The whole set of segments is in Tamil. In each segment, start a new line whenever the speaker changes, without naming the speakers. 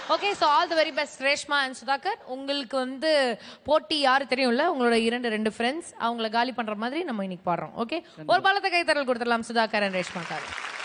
okay so all the very best Reshma and Sudhakar உங்களுக்கு வந்து போட்டி யாரு தெரியும்ல உங்களோட இரண்டு ரெண்டு ஃப்ரெண்ட்ஸ் அவங்கள காலி பண்ற மாதிரி நம்ம இன்னைக்கு பாடுறோம் ஓகே ஒரு பலத்த கைத்தறல் கொடுத்துடலாம் சுதாகர் அண்ட் ரேஷ்மாக்காக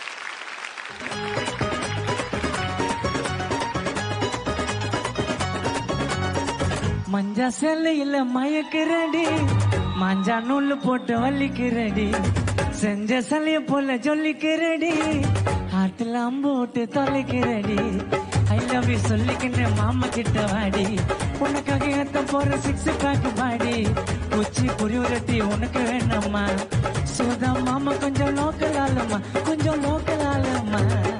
மஞ்சா செல்லையில மயக்கிறடி மஞ்சா நூல் போட்டு வலிக்கிறடி செஞ்ச சலைய போல ஜொல்லிக்கிறடி ஆட்டுல அம்பு விட்டு தொலைக்கிறடி ஐ லவ் யூ சொல்லிக்கின்ற மாமா கிட்ட வாடி உனக்காக ஏத்த போற சிக்ஸ் பேக் பாடி குச்சி புரியுரட்டி உனக்கு வேணாமா சுதா மாமா கொஞ்சம் லோக்கல் ஆளுமா கொஞ்சம் லோக்கல் ஆளுமா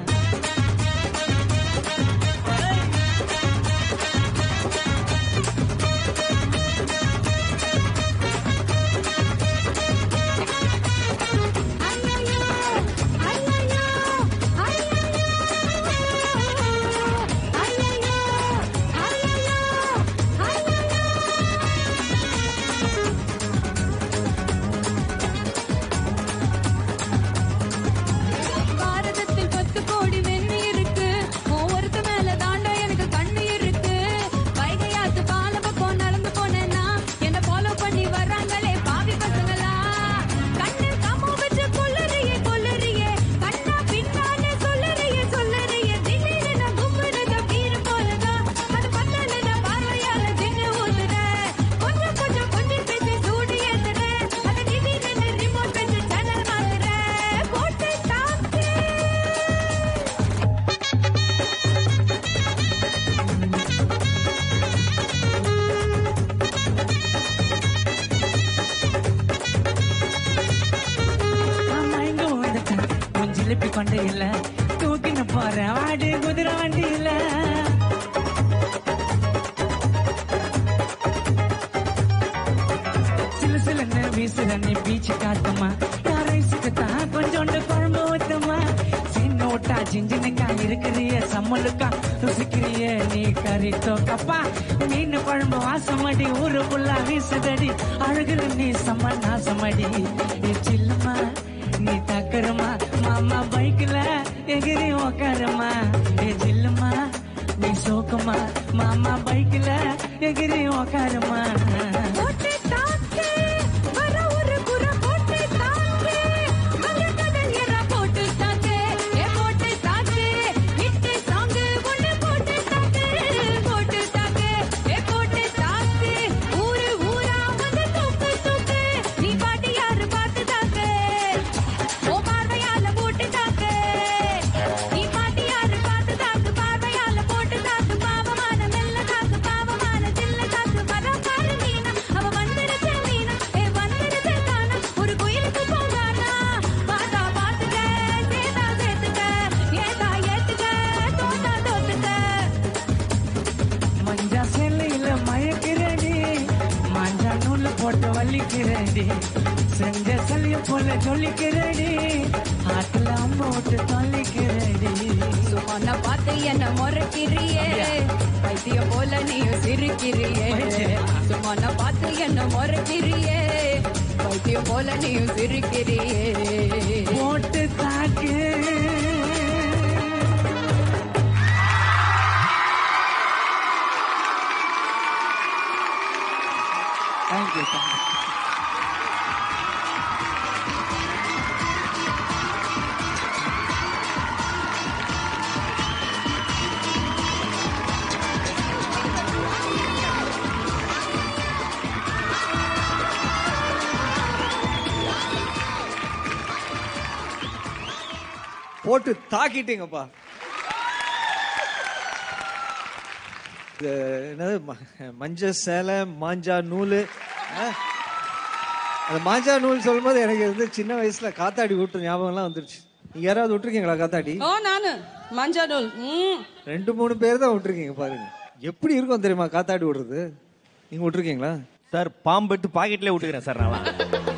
பாரதத்தில் பத்து கோடி வெண்ணி இருக்கு ஒவ்வொருத்த மேல தாண்டா எனக்கு கண்ணு இருக்கு வைகையாத்து பால பக்கம் நடந்து போனேன்னா என்ன ஃபாலோ பண்ணி வர்றாங்களே பாவி பசங்களா கண்ணு காமோ வச்சு கொல்லறியே கொல்லறியே கண்ணா பின்னாலே சொல்லறியே சொல்லறியே திடீர்னு நான் கும்புறத வீர போலதான் அது பண்ணல நான் பார்வையால தின்னு ஊத்துறேன் கொஞ்சம் கொஞ்சம் கொஞ்சம் பேசி சூடு ஏத்துறேன் அது திடீர்னு ரிமோட் வச்சு சேனல் மாத்துறேன் போட்டு தாக்கு
ஆமா இங்க வந்துட்டேன் உன் ஜிலிப்பி கொண்டையில தூக்கின்னு போறேன் வாடி குதிரை வண்டியில சில சில வீசுற நீ பீச்சு காட்டுமா யாரைசுக்கு தான் கொஞ்சோண்டு குழம்பு ஊத்துமா சின்ன விட்டா ஜிஞ்சினுக்கா இருக்கிறிய சம்மலுக்கா ருசிக்கிறிய நீ கறி தோக்கப்பா மீன் குழம்பு வாசமடி ஊரு புல்லா வீசுதடி அழகுல நீ சம நாசமடி ஏ சில்லுமா நீ தக்கருமா மாமா பைக்ல எகிரி உக்காருமா ஏ ஜில்லுமா நீ சோக்குமா மாமா பைக்ல எகிரி உக்காருமா
போட்டு தாக்கு வர ஒரு குற போட்டு தாக்கு மலர்கடல் எற போட்டு தாக்கு ஏ போட்டு தாக்கு ஹிட் சாங் ஒண்ணு போட்டு தாக்கு போட்டு தாக்கு ஏ போட்டு தாக்கு ஊரு ஊரா வந்து தூக்கு தூக்கு நீ பாட்டி யாரு பார்த்து தாக்கு ஓ பார்வையால போட்டு தாக்கு நீ பாட்டி யாரு பார்த்து தாக்கு பார்வையால போட்டு தாக்கு பாவமான மெல்ல தாக்கு பாவமான சில்ல தாக்கு வர பாரு மீனா அவ வந்துருச்சு மீனா ஏ வந்துருச்சு காணா ஒரு குயிலுக்கு போகானா பாத்தா பாத்துக்க சேதா சேர்த்துக்க ஏதா ஏத்துக்க தோத்தா தோத்துக்க
மஞ்சா சேலையில மயக்கிறடி மஞ்சா நூல் போட்டு வலிக்கிறடி செஞ்ச சலிய போல சொல்லிக்கிறடி ஆட்டுல அம்பு விட்டு தொல்லிக்கிறடி
சும்மா பார்த்து என்ன முறைக்கிறியே பைத்தியம் போல நீயும் சிரிக்கிறியே சும்மா பார்த்து என்ன முறைக்கிறியே பைத்தியம் போல நீயும் சிரிக்கிறியே
போட்டு தாக்கு தேங்க்யூ தேங்க்யூ
போட்டு தாக்கிட்டீங்கப்பா இது என்னது ம- மஞ்ச சேலை மாஞ்சா நூல் அந்த மாஞ்சா நூல் சொல்லும்போது எனக்கு வந்து சின்ன வயசுல காத்தாடி விட்டு ஞாபகம்லாம் வந்துருச்சு நீங்க யாராவது விட்டுருக்கீங்களா காத்தாடி
ஓ நானு மஞ்சா நூல் ம்
ரெண்டு மூணு பேர் தான் விட்டுருக்கீங்க பாருங்க எப்படி இருக்கும் தெரியுமா காத்தாடி விடுறது நீங்க விட்டுருக்கீங்களா
சார் பாம்பெட்டு பாக்கெட்லேயே விட்டுக்கிறேன் சார் நான்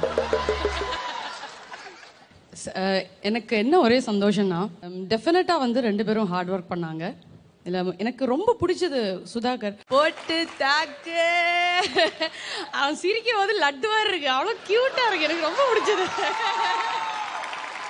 ச- அஹ், எனக்கு என்ன ஒரே சந்தோஷம்னா டெஃபினட்டாக வந்து ரெண்டு பேரும் ஹார்ட் ஒர்க் பண்ணாங்க இல்லை எனக்கு ரொம்ப பிடிச்சது சுதாகர் போட்டு தாக்கு அவன் சிரிக்கும் போது லட்டு மாதிரி இருக்கு அவ்வளோ க்யூட்டாக இருக்கு எனக்கு ரொம்ப பிடிச்சது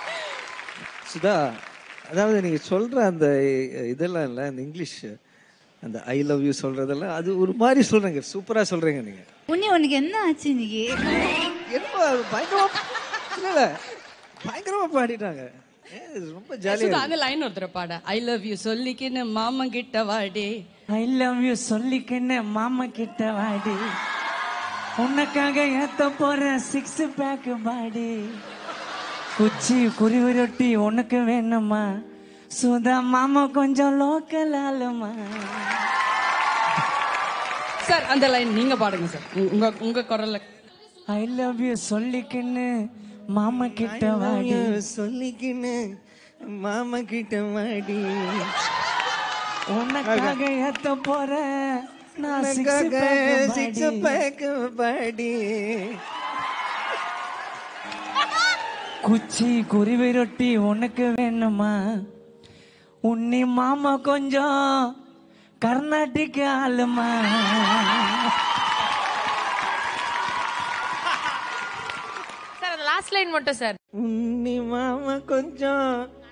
சுதா அதாவது நீங்க சொல்ற அந்த இதெல்லாம் இல்ல இந்த இங்கிலீஷ் அந்த ஐ லவ் யூ சொல்றதெல்லாம் அது ஒரு மாதிரி சொல்றீங்க சூப்பரா சொல்றீங்க நீங்க
உன்னி உனக்கு என்ன ஆச்சு இன்னைக்கு
என்னப்பா அது பயங்கரமா இல்ல இல்ல பயங்கரமா பாடிட்டாங்க ஏ, இது ரொம்ப ஜாலியா
சுதா அந்த லைன் ஒருத்தர் பாட ஐ லவ் யூ சொல்லிக்கின்னு மாமன் கிட்ட வாடி
ஐ லவ் யூ சொல்லிக்கின்னு மாமா கிட்ட வாடி உனக்காக ஏத்த போற சிக்ஸ் பேக் பாடி குச்சி குருவி ரொட்டி உனக்கு வேணுமா சுதா மாமா கொஞ்சம் லோக்கல் ஆளுமா
சார் அந்த லைன் நீங்க பாடுங்க சார் உங்க உங்க குரல்ல
ஐ லவ் யூ சொல்லிக்கின்னு மாமா கிட்ட வாடி
சொல்லிக்கின்னு மாமா கிட்ட மாடி
உனக்காக ஏத்த போற நான் சிக்ஸ்
உனக்காக six pack பாடி
குச்சி குருவி ரொட்டி உனக்கு வேணுமா உன்னி மாமா கொஞ்சம் கர்நாடிக் ஆளுமா
சார் அந்த லாஸ்ட் லைன் மட்டும் சார்
உன்னி மாமா கொஞ்சம்